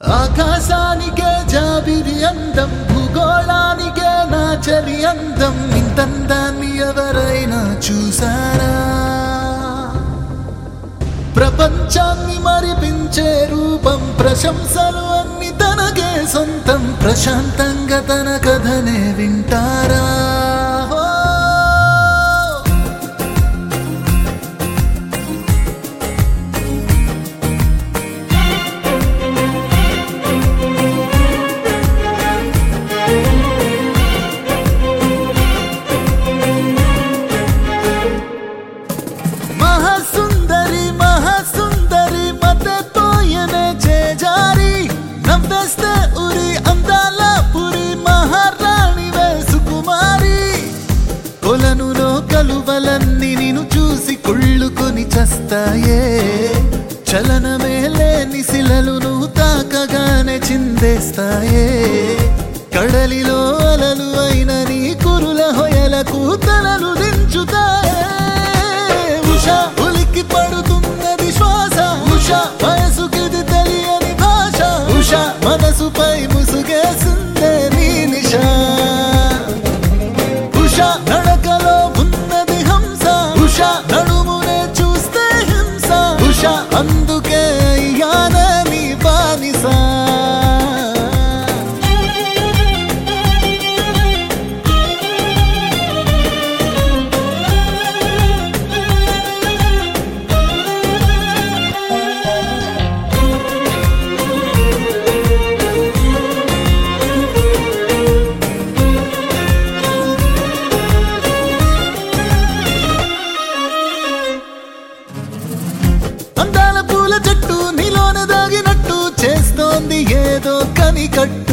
ఆకాశానికే జాబిరి అందం భూగోళానికే నా చలి అందం ఇంతందాన్ని ఎవరైనా చూసారా ప్రపంచాన్ని మరిపించే రూపం ప్రశంసలు అన్ని తనకే సొంతం ప్రశాంతంగా తన కథనే వింటారా ఓ! మహాసుందరి మహాసుందరి మతే పోయనే చేజారి నవ్వేస్తే ఉరి అందాల పురి మహారాణి సుకుమారి కొలనులో కలువలన్నీ నిన్ను చూసి కుళ్ళుకొని చస్తాయే చలనమే లేని శిలలు నువ్వు తాకగానే చిందేస్తాయే కడలిలో అలలు అయిన నీ కురుల హొయలకు తలలు దించుతాయే ఉష ఉలిక్కి పడుతున్నది శ్వాస ఉష వయసుకిది తెలియని భాష ఉష మనసుపై ముసుగేసిందే నీ నిషా ఉష నడకలో ఉన్నది హంస ఉష నడుమునే చూస్తే హింస ఉష అందుకే అయ్యానని బానిసా అందాల పూల చెట్టు నీలోన దాగినట్టు చేస్తోంది ఏదో కనికట్టు